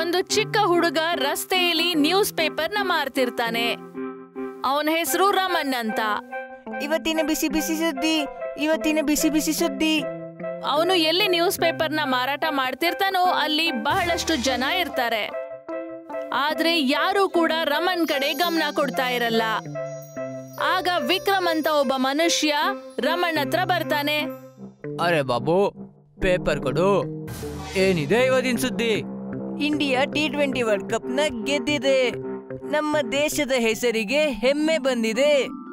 ಒಂದು ಚಿಕ್ಕ ಹುಡುಗ ರಸ್ತೆಯಲ್ಲಿ ನ್ಯೂಸ್ ಪೇಪರ್ನ ಮಾರ್ತಿರ್ತಾನೆ ಅವನ ಹೆಸರು ರಮನ್ ಅಂತ ಇವತ್ತಿನ ಬಿಸಿ ಬಿಸಿ ಸುದ್ದಿ ಇವತ್ತಿನ ಬಿಸಿ ಬಿಸಿ ಸುದ್ದಿ ಅವನು ಎಲ್ಲಿ ನ್ಯೂಸ್ ಪೇಪರ್ನ ಮಾರಾಟ ಮಾಡ್ತಿರ್ತಾನೋ ಅಲ್ಲಿ ಬಹಳಷ್ಟು ಜನ ಇರ್ತಾರೆ ಆದ್ರೆ ಯಾರು ಕೂಡ ರಮನ್ ಕಡೆ ಗಮನ ಕೊಡ್ತಾ ಇರಲ್ಲ ಆಗ ವಿಕ್ರಮ್ ಅಂತ ಒಬ್ಬ ಮನುಷ್ಯ ರಮಣ್ ಹತ್ರ ಬರ್ತಾನೆ ಅರೆ ಬಾಬು ಪೇಪರ್ ಕೊಡು ಏನಿದೆ ಇವತ್ತಿನ ಸುದ್ದಿ India T twenty world cup ನ ಗೆದ್ದಿದೆ ನಮ್ಮ ದೇಶದ ಹೆಸರಿಗೆ ಹೆಮ್ಮೆ ಬಂದಿದೆ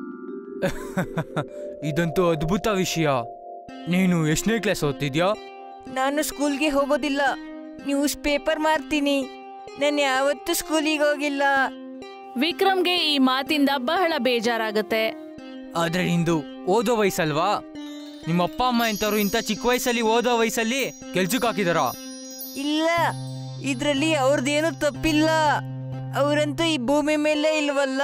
ಇದಂತೂ ಅದ್ಭುತ ವಿಷಯ ನೀನು ಎಷ್ಟನೇ ಕ್ಲಾಸ್ ಓದ್ತಿದ್ಯಾ ನಾನು ಸ್ಕೂಲ್ಗೆ ಹೋಗೋದಿಲ್ಲ ನ್ಯೂಸ್ ಪೇಪರ್ ಮಾರ್ತೀನಿ ನಾನು ಯಾವತ್ತೂ ಸ್ಕೂಲಿಗೆ ಹೋಗಿಲ್ಲ ವಿಕ್ರಮ್ಗೆ ಈ ಮಾತಿಂದ ಬಹಳ ಬೇಜಾರಾಗುತ್ತೆ ಆದ್ರೆ ನಿಂದು ಓದೋ ವಯಸ್ಸಲ್ವಾ ನಿಮ್ಮ ಅಪ್ಪ ಅಮ್ಮ ಎಂತವ್ರು ಇಂಥ ಚಿಕ್ಕ ವಯಸ್ಸಲ್ಲಿ ಓದೋ ವಯಸ್ಸಲ್ಲಿ ಕೆಲ್ಸಕ್ಕೆ ಹಾಕಿದಾರ ಇಲ್ಲ ಇದ್ರಲ್ಲಿ ಅವ್ರದ್ದೇನು ತಪ್ಪಿಲ್ಲ ಅವರಂತೂ ಈ ಭೂಮಿ ಮೇಲೆ ಇಲ್ವಲ್ಲ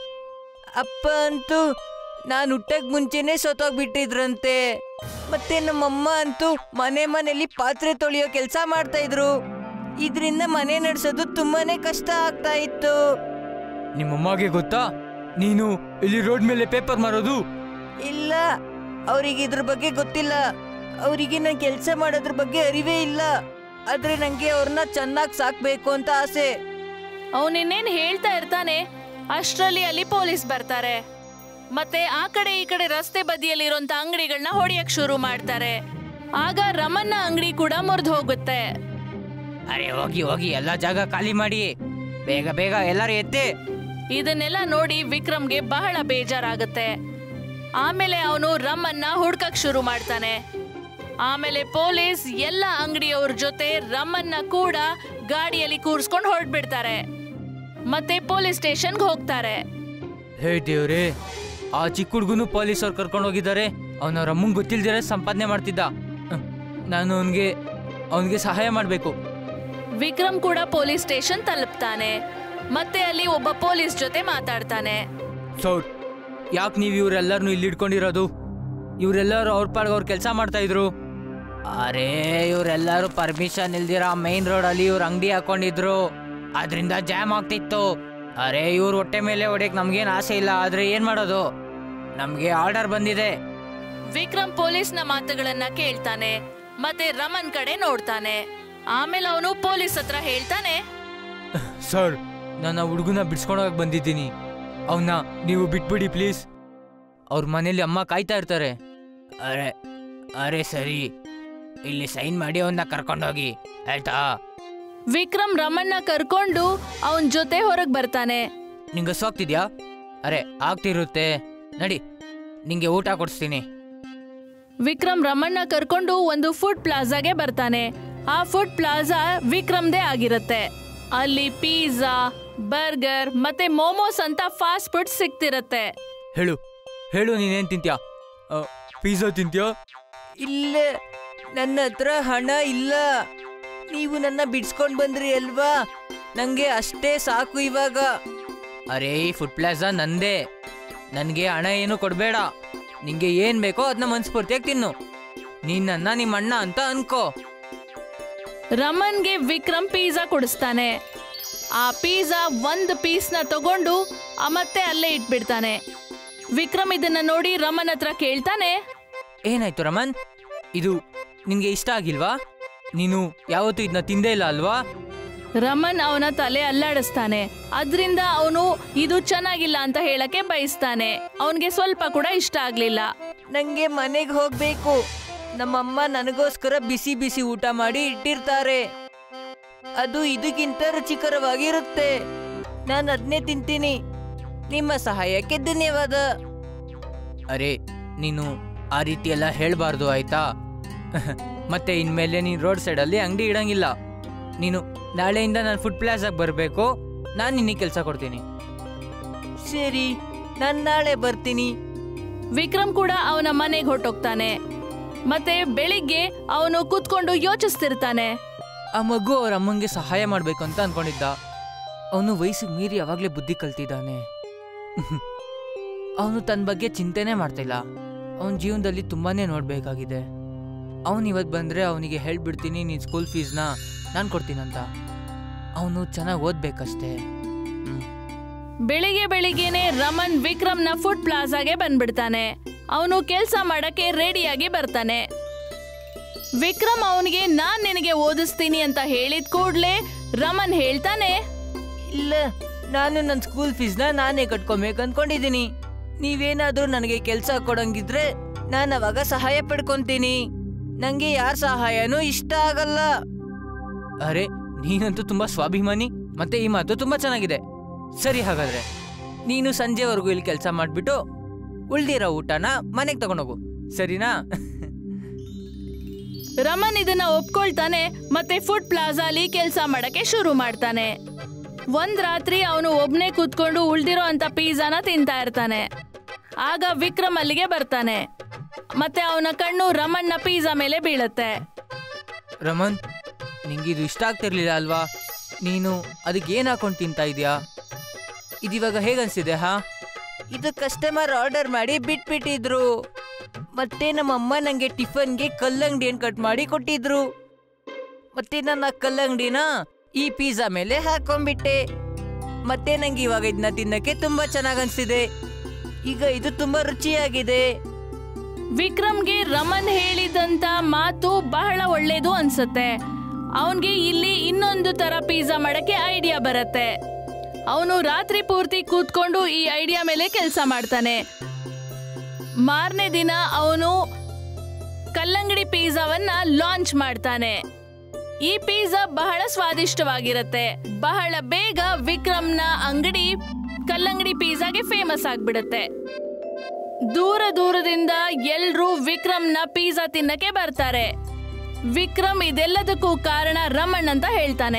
ಅಪ್ಪ ಅಂತೂ ನಾನು ಹುಟ್ಟಕ್ ಮುಂಚೆನೆ ಸೊತ್ತೋಗ್ಬಿಟ್ಟಿದ್ರಂತೆ ಮತ್ತೆ ನಮ್ಮಮ್ಮ ಅಂತೂ ಮನೆ ಮನೆಯಲ್ಲಿ ಪಾತ್ರೆ ತೊಳೆಯೋ ಕೆಲಸ ಮಾಡ್ತಾ ಇದ್ರು ಇದರಿಂದ ಮನೆ ನಡೆಸೋದು ತುಂಬಾನೇ ಕಷ್ಟ ಆಗ್ತಾ ಇತ್ತು ನಿಮ್ಮಮ್ಮಗೆ ಗೊತ್ತಾ ನೀನು ಇಲ್ಲಿ ರೋಡ್ ಮೇಲೆ ಪೇಪರ್ ಮಾರೋದು ಇಲ್ಲ ಅವರಿಗೆ ಇದ್ರ ಬಗ್ಗೆ ಗೊತ್ತಿಲ್ಲ ಅವರಿಗೆ ನಾನು ಕೆಲಸ ಮಾಡೋದ್ರ ಬಗ್ಗೆ ಅರಿವೇ ಇಲ್ಲ ಆದ್ರೆ ನಂಗೆ ಅವ್ರನ್ನ ಚೆನ್ನಾಗಿ ಸಾಕ್ಬೇಕು ಅಂತ ಆಸೆ ಅವನಿನ್ನೇನ್ ಹೇಳ್ತಾ ಇರ್ತಾನೆ ಅಷ್ಟ್ರಲ್ಲಿ ಅಲ್ಲಿ ಪೊಲೀಸ್ ಬರ್ತಾರೆ ಮತ್ತೆ ಆ ಕಡೆ ಈ ಕಡೆ ರಸ್ತೆ ಬದಿಯಲ್ಲಿರುವಂತ ಅಂಗಡಿಗಳನ್ನ ಹೊಡೆಯಕ್ ಶುರು ಮಾಡ್ತಾರೆ ಆಗ ರಮನ್ನ ಅಂಗಡಿ ಕೂಡ ಮುರಿದು ಹೋಗುತ್ತೆ ಅರೆ ಹೋಗಿ ಹೋಗಿ ಎಲ್ಲ ಜಾಗ ಖಾಲಿ ಮಾಡಿ ಬೇಗ ಬೇಗ ಎಲ್ಲರೂ ಎತ್ತಿ ಇದನ್ನೆಲ್ಲ ನೋಡಿ ವಿಕ್ರಮ್ಗೆ ಬಹಳ ಬೇಜಾರಾಗುತ್ತೆ ಆಮೇಲೆ ಅವನು ರಮ್ಮನ್ನ ಹುಡ್ಕಕ್ ಶುರು ಮಾಡ್ತಾನೆ ಆಮೇಲೆ ಪೊಲೀಸ್ ಎಲ್ಲ ಅಂಗಡಿಯವ್ರ ಜೊತೆ ರಮ್ಮನ್ನ ಕೂಡ ಗಾಡಿಯಲ್ಲಿ ಕೂರ್ಸ್ಕೊಂಡು ಹೊರಡ್ಬಿಡ್ತಾರೆ ಮತ್ತೆ ಪೊಲೀಸ್ ಸ್ಟೇಷನ್ಗೆ ಹೋಗ್ತಾರೆ ಹೇ ದೇವ್ರೇ ಆ ಚಿಕ್ಕ ಹುಡುಗನು ಪೊಲೀಸವ್ರು ಕರ್ಕೊಂಡು ಹೋಗಿದ್ದಾರೆ ಅವನ ರಮ್ಮಂಗೆ ಗೊತ್ತಿಲ್ದಿರ ಸಂಪಾದನೆ ಮಾಡ್ತಿದ್ದ ಹ್ಮ್. ನಾನು ಅವನಿಗೆ ಅವನಿಗೆ ಸಹಾಯ ಮಾಡಬೇಕು ವಿಕ್ರಮ್ ಕೂಡ ಪೊಲೀಸ್ ಸ್ಟೇಷನ್ ತಲುಪ್ತಾನೆ ಮತ್ತೆ ಅಲ್ಲಿ ಒಬ್ಬ ಪೊಲೀಸ್ ಜೊತೆ ಮಾತಾಡ್ತಾನೆ ಸೌರ್ ಯಾಕೆ ನೀವು ಇವರೆಲ್ಲರನ್ನು ಇಲ್ಲಿ ಇಟ್ಕೊಂಡಿರೋದು ಇವರೆಲ್ಲರೂ ಅವ್ರ ಪಾಡ್ಗೆ ಅವ್ರು ಕೆಲಸ ಮಾಡ್ತಾ ಇದ್ರು ಅರೇ ಇವರೆಲ್ಲರೂ ಪರ್ಮಿಷನ್ ಇಲ್ದಿರ ಮೈನ್ ರೋಡಲ್ಲಿ ಇವ್ರು ಅಂಗಡಿ ಹಾಕೊಂಡಿದ್ರು ಅದರಿಂದ ಜಾಮ್ ಆಗ್ತಿತ್ತು ಅರೆ ಇವ್ರ ಹೊಟ್ಟೆ ಮೇಲೆ ಹೊಡೆಯಕ್ ನಮ್ಗೇನು ಆಸೆ ಇಲ್ಲ ಆದ್ರೆ ಏನ್ ಮಾಡೋದು ನಮ್ಗೆ ಆರ್ಡರ್ ಬಂದಿದೆ ವಿಕ್ರಮ್ ಪೊಲೀಸ್ನ ಮಾತುಗಳನ್ನ ಕೇಳ್ತಾನೆ ಮತ್ತೆ ರಮನ್ ಕಡೆ ನೋಡ್ತಾನೆ ಆಮೇಲೆ ಅವನು ಪೊಲೀಸ್ ಹತ್ರ ಹೇಳ್ತಾನೆ ಸರ್ ನಾನು ಆ ಹುಡುಗನ ಬಿಡ್ಸ್ಕೊಂಡೋಗಕ್ಕೆ ಬಂದಿದ್ದೀನಿ ಅವನ್ನ ನೀವು ಬಿಟ್ಬಿಡಿ ಪ್ಲೀಸ್ ಅವ್ರ ಮನೇಲಿ ಅಮ್ಮ ಕಾಯ್ತಾ ಇರ್ತಾರೆ ಅರೆ ಅರೆ ಸರಿ ಇಲ್ಲಿ ಸೈನ್ ಮಾಡಿ ಅವನ್ನ ಕರ್ಕೊಂಡೋಗಿ ಆಯ್ತಾ ವಿಕ್ರಮ್ ರಮಣ್ನ ಕರ್ಕೊಂಡು ಅವನ್ ಜೊತೆ ಹೊರಗ್ ಬರ್ತಾನೆ ನಿಂಗೆ ಸೋಗ್ತಿದ್ಯಾ ಅರೆ ಆಗ್ತಿರುತ್ತೆ ನಡಿ ನಿಂಗೆ ಊಟ ಕೊಡಿಸ್ತೀನಿ ವಿಕ್ರಮ್ ರಮಣ್ನ ಕರ್ಕೊಂಡು ಒಂದು ಫುಡ್ ಪ್ಲಾಜಾಗೆ ಬರ್ತಾನೆ ಆ ಫುಡ್ ಪ್ಲಾಜಾ ವಿಕ್ರಮ್ದೇ ಆಗಿರುತ್ತೆ ಅಲ್ಲಿ ಪಿಜ್ಜಾ ಬರ್ಗರ್ ಮತ್ತೆ ಮೋಮೋಸ್ ಅಂತ ಫಾಸ್ಟ್ ಫುಡ್ ಸಿಗ್ತಿರತ್ತೆ ಹೇಳು ಹೇಳು ನೀನೇನು ತಿಂತ್ಯಾ ಪಿಜ್ಜಾ ತಿಂತ್ಯಾ ಇಲ್ಲ ನನ್ನ ಹತ್ರ ಹಣ ಇಲ್ಲ ನೀವು ನನ್ನ ಬಿಡ್ಸ್ಕೊಂಡ್ ಬಂದ್ರಿ ಅಲ್ವಾ ನಂಗೆ ಅಷ್ಟೇ ಸಾಕು ಇವಾಗ ಅರೆ ಈ ಫುಡ್ ಪ್ಲಾಜಾ ನಂದೇ ನನಗೆ ಹಣ ಏನು ಕೊಡಬೇಡ ನಿಂಗೆ ಏನು ಬೇಕೋ ಅದನ್ನ ಮನ್ಸ್ಫೂರ್ತಿಯಾಗಿ ತಿನ್ನು ನೀನ್ ನನ್ನ ನಿಮ್ಮ ಅಣ್ಣ ಅಂತ ಅನ್ಕೋ ರಮನ್ಗೆ ವಿಕ್ರಮ್ ಪಿಜ್ಜಾ ಕೊಡಿಸ್ತಾನೆ ಆ ಪಿಜ್ಜಾ ಒಂದು ಪೀಸ್ನ ತಗೊಂಡು ಆ ಮತ್ತೆ ಅಲ್ಲೇ ಇಟ್ಬಿಡ್ತಾನೆ ವಿಕ್ರಮ್ ಇದನ್ನ ನೋಡಿ ರಮನ್ ಹತ್ರ ಕೇಳ್ತಾನೆ ಏನಾಯ್ತು ರಮನ್ ಇದು ನಿನ್ಗೆ ಇಷ್ಟ ಆಗಿಲ್ವಾ ನೀನು ಯಾವತ್ತೂ ಇದನ್ನ ತಿಂದೇ ಇಲ್ಲ ಅಲ್ವಾ ರಮನ್ ಅವನ ತಲೆ ಅಲ್ಲಾಡಿಸ್ತಾನೆ ಅದ್ರಿಂದ ಅವನು ಇದು ಚೆನ್ನಾಗಿಲ್ಲ ಅಂತ ಹೇಳಕ್ಕೆ ಬಯಸ್ತಾನೆ ಅವನ್ಗೆ ಸ್ವಲ್ಪ ಕೂಡ ಇಷ್ಟ ಆಗ್ಲಿಲ್ಲ ನಂಗೆ ಮನೆಗೆ ಹೋಗ್ಬೇಕು ನಮ್ಮಮ್ಮ ನನಗೋಸ್ಕರ ಬಿಸಿ ಬಿಸಿ ಊಟ ಮಾಡಿ ಇಟ್ಟಿರ್ತಾರೆ ಅದು ಇದಕ್ಕಿಂತ ರುಚಿಕರವಾಗಿರುತ್ತೆ ನಾನು ಅದನ್ನೇ ತಿಂತೀನಿ ನಿಮ್ಮ ಸಹಾಯಕ್ಕೆ ಧನ್ಯವಾದ ಅರೆ ನೀನು ಆ ರೀತಿ ಎಲ್ಲ ಹೇಳಬಾರ್ದು ಆಯ್ತಾ ಮತ್ತೆ ಇನ್ಮೇಲೆ ನೀನು ರೋಡ್ ಸೈಡಲ್ಲಿ ಅಂಗಡಿ ಇಡಂಗಿಲ್ಲ ನೀನು ನಾಳೆಯಿಂದ ನಾನು ಫುಡ್ ಪ್ಲಾಸಾಗಿ ಬರಬೇಕು ನಾನು ನಿನಗೆ ಕೆಲಸ ಕೊಡ್ತೀನಿ ಸರಿ ನಾನು ನಾಳೆ ಬರ್ತೀನಿ ವಿಕ್ರಮ್ ಕೂಡ ಅವನ ಮನೆಗೆ ಹೊರಟೋಗ್ತಾನೆ ಮತ್ತೆ ಬೆಳಿಗ್ಗೆ ಅವನು ಕೂತ್ಕೊಂಡು ಯೋಚಿಸ್ತಿರ್ತಾನೆ ಆ ಮಗು ಅವ್ರ ಅಮ್ಮಂಗೆ ಸಹಾಯ ಮಾಡಬೇಕು ಅಂತ ಅನ್ಕೊಂಡಿದ್ದ ಅವನು ವಯಸ್ಸಿಗೆ ಮೀರಿ ಯಾವಾಗಲೇ ಬುದ್ಧಿ ಕಲ್ತಿದ್ದಾನೆ ಅವನು ತನ್ನ ಬಗ್ಗೆ ಚಿಂತೆನೇ ಮಾಡ್ತಿಲ್ಲ ಅವನ ಜೀವನದಲ್ಲಿ ತುಂಬಾನೇ ನೋಡಬೇಕಾಗಿದೆ ಅವನು ಇವತ್ತು ಬಂದರೆ ಅವನಿಗೆ ಹೇಳ್ಬಿಡ್ತೀನಿ ನೀನು ಸ್ಕೂಲ್ ಫೀಸ್ನ ನಾನು ಕೊಡ್ತೀನಂತ ಅವನು ಚೆನ್ನಾಗಿ ಓದ್ಬೇಕಷ್ಟೇ ಹ್ಮ್. ಬೆಳಿಗ್ಗೆ ಬೆಳಿಗ್ಗೆನೆ ರಮನ್ ವಿಕ್ರಮ್ನ ಫುಡ್ ಪ್ಲಾಜಾಗೆ ಬಂದ್ಬಿಡ್ತಾನೆ ಅವನು ಕೆಲಸ ಮಾಡಕ್ಕೆ ರೆಡಿಯಾಗಿ ಬರ್ತಾನೆ ವಿಕ್ರಮ್ ಅವನಿಗೆ ನಾನ್ ನಿನಗೆ ಓದಿಸ್ತೀನಿ ಅಂತ ಹೇಳಿದ ಕೂಡ್ಲೆ ರಮನ್ ಹೇಳ್ತಾನೆ ಇಲ್ಲ ನಾನು ನನ್ನ ಸ್ಕೂಲ್ ಫೀಸ್ನ ನಾನೇ ಕಟ್ಕೊಬೇಕು ಅನ್ಕೊಂಡಿದ್ದೀನಿ ನೀವೇನಾದ್ರೂ ನನಗೆ ಕೆಲಸ ಕೊಡಂಗಿದ್ರೆ ನಾನು ಅವಾಗ ಸಹಾಯ ಪಡ್ಕೊಂತೀನಿ ನಂಗೆ ಯಾರ ಸಹಾಯನೂ ಇಷ್ಟ ಆಗಲ್ಲ ಅರೆ ನೀನಂತೂ ತುಂಬಾ ಸ್ವಾಭಿಮಾನಿ ಮತ್ತೆ ಈ ಮಾತು ತುಂಬಾ ಚೆನ್ನಾಗಿದೆ ಸರಿ ಹಾಗಾದ್ರೆ ನೀನು ಸಂಜೆವರೆಗೂ ಇಲ್ಲಿ ಕೆಲಸ ಮಾಡ್ಬಿಟ್ಟು ಉಳ್ದಿರೋ ಊಟನ ಮನೆಗೆ ತಗೊಂಡೋಗು ಸರಿನಾ ರಮನ್ ಇದನ್ನ ಒಪ್ಕೊಳ್ತಾನೆ ಮತ್ತೆ ಫುಡ್ ಪ್ಲಾಜಾಲಿ ಕೆಲಸ ಮಾಡಕ್ಕೆ ಶುರು ಮಾಡ್ತಾನೆ ಒಂದ್ ರಾತ್ರಿ ಅವನು ಒಬ್ನೇ ಕೂತ್ಕೊಂಡು ಉಳ್ದಿರೋ ಅಂತ ಪಿಜ್ಜಾನ ತಿಂತಾ ಇರ್ತಾನೆ ಆಗ ವಿಕ್ರಮ್ ಅಲ್ಲಿಗೆ ಬರ್ತಾನೆ ಮತ್ತೆ ಅವನ ಕಣ್ಣು ರಮಣ್ನ ಪಿಜ್ಜಾ ಮೇಲೆ ಬೀಳುತ್ತೆ ರಮನ್ ನಿಂಗೆ ಇದು ಇಷ್ಟ ಆಗ್ತಿರ್ಲಿಲ್ಲ ಅಲ್ವಾ ನೀನು ಅದಕ್ಕೆ ಏನು ಹಾಕೊಂಡು ತಿಂತಾ ಇದೀಯಾ ಇದಿವಾಗ ಹೇಗನ್ಸಿದೆ ಹಾ ಇದು ಕಸ್ಟಮರ್ ಆರ್ಡರ್ ಮಾಡಿ ಬಿಟ್ಬಿಟ್ಟಿದ್ರು ಮತ್ತೆ ನಮ್ಮಮ್ಮ ನಂಗೆ ಟಿಫನ್ಗೆ ಕಲ್ಲಂಗಡಿಯನ್ನು ಕಟ್ ಮಾಡಿ ಕೊಟ್ಟಿದ್ರು ಮತ್ತೆ ನನ್ನ ಕಲ್ಲಂಗಡಿನ ಈ ಪಿಜ್ಜಾ ಮೇಲೆ ಹಾಕೊಂಡ್ಬಿಟ್ಟೆ ಮತ್ತೆ ನಂಗೆ ಇವಾಗ ಇದನ್ನ ತಿನ್ನಕ್ಕೆ ತುಂಬಾ ಚೆನ್ನಾಗ್ ಅನ್ಸಿದೆ ಈಗ ಇದು ತುಂಬಾ ರುಚಿಯಾಗಿದೆ ವಿಕ್ರಮ್ಗೆ ರಮನ್ ಹೇಳಿದಂತ ಮಾತು ಬಹಳ ಒಳ್ಳೇದು ಅನ್ಸುತ್ತೆ ಅವನ್ಗೆ ಇಲ್ಲಿ ಇನ್ನೊಂದು ತರ ಪಿಜ್ಜಾ ಮಾಡಕ್ಕೆ ಐಡಿಯಾ ಬರುತ್ತೆ ಅವನು ರಾತ್ರಿ ಪೂರ್ತಿ ಕೂತ್ಕೊಂಡು ಈ ಐಡಿಯಾ ಮೇಲೆ ಕೆಲಸ ಮಾಡ್ತಾನೆ ಮಾರನೇ ದಿನ ಅವನು ಕಲ್ಲಂಗಡಿ ಪಿಜ್ಜಾವನ್ನ ಲಾಂಚ್ ಮಾಡ್ತಾನೆ ಈ ಪಿಜ್ಜಾ ಬಹಳ ಸ್ವಾದಿಷ್ಟವಾಗಿರುತ್ತೆ ಬಹಳ ಬೇಗ ವಿಕ್ರಮ್ನ ಅಂಗಡಿ ಕಲ್ಲಂಗಡಿ ಪಿಜ್ಜಾಗೆ ಫೇಮಸ್ ಆಗ್ಬಿಡುತ್ತೆ ದೂರ ದೂರದಿಂದ ಎಲ್ರೂ ವಿಕ್ರಮ್ನ ಪಿಜ್ಜಾ ತಿನ್ನಕ್ಕೆ ಬರ್ತಾರೆ ವಿಕ್ರಮ್ ಇದೆಲ್ಲದಕ್ಕೂ ಕಾರಣ ರಮಣ್ ಅಂತ ಹೇಳ್ತಾನೆ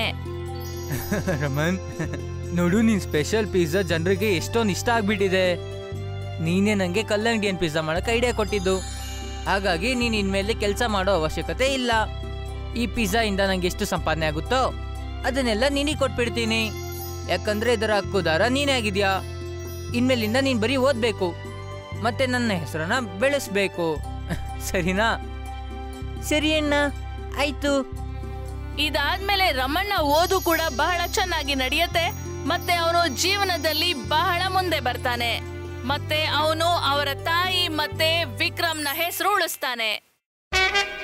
ರಮನ್ ನೋಡು ನೀನ್ ಸ್ಪೆಷಲ್ ಪಿಜ್ಜಾ ಜನರಿಗೆ ಎಷ್ಟೊಂದು ಇಷ್ಟ ಆಗ್ಬಿಟ್ಟಿದೆ ನೀನೇ ನನಗೆ ಕಲ್ಲಂಗಡಿಯನ್ ಪಿಜ್ಜಾ ಮಾಡಕ್ಕೆ ಐಡಿಯಾ ಕೊಟ್ಟಿದ್ದು ಹಾಗಾಗಿ ನೀನು ಇನ್ಮೇಲೆ ಕೆಲಸ ಮಾಡೋ ಅವಶ್ಯಕತೆ ಇಲ್ಲ ಈ ಪಿಜ್ಜಾ ಇಂದ ನಂಗೆ ಎಷ್ಟು ಸಂಪಾದನೆ ಆಗುತ್ತೋ ಅದನ್ನೆಲ್ಲ ನಿನಗೆ ಕೊಟ್ಬಿಡ್ತೀನಿ ಯಾಕಂದ್ರೆ ಇದರ ಹಕ್ಕುದಾರ ನೀನೇ ಆಗಿದ್ಯಾ ಇನ್ಮೇಲಿಂದ ನೀನು ಬರೀ ಓದಬೇಕು ಮತ್ತೆ ನನ್ನ ಹೆಸರನ್ನ ಬೆಳೆಸ್ಬೇಕು ಸರಿನಾ ಸರಿ ಅಣ್ಣ ಆಯ್ತು ಇದಾದ್ಮೇಲೆ ರಮಣ್ಣ ಓದು ಕೂಡ ಬಹಳ ಚೆನ್ನಾಗಿ ನಡೆಯುತ್ತೆ ಮತ್ತೆ ಅವನು ಜೀವನದಲ್ಲಿ ಬಹಳ ಮುಂದೆ ಬರ್ತಾನೆ ಮತ್ತೆ ಅವನು ಅವರ ತಾಯಿ ಮತ್ತೆ ವಿಕ್ರಮ್ನ ಹೆಸರು ಉಳಿಸ್ತಾನೆ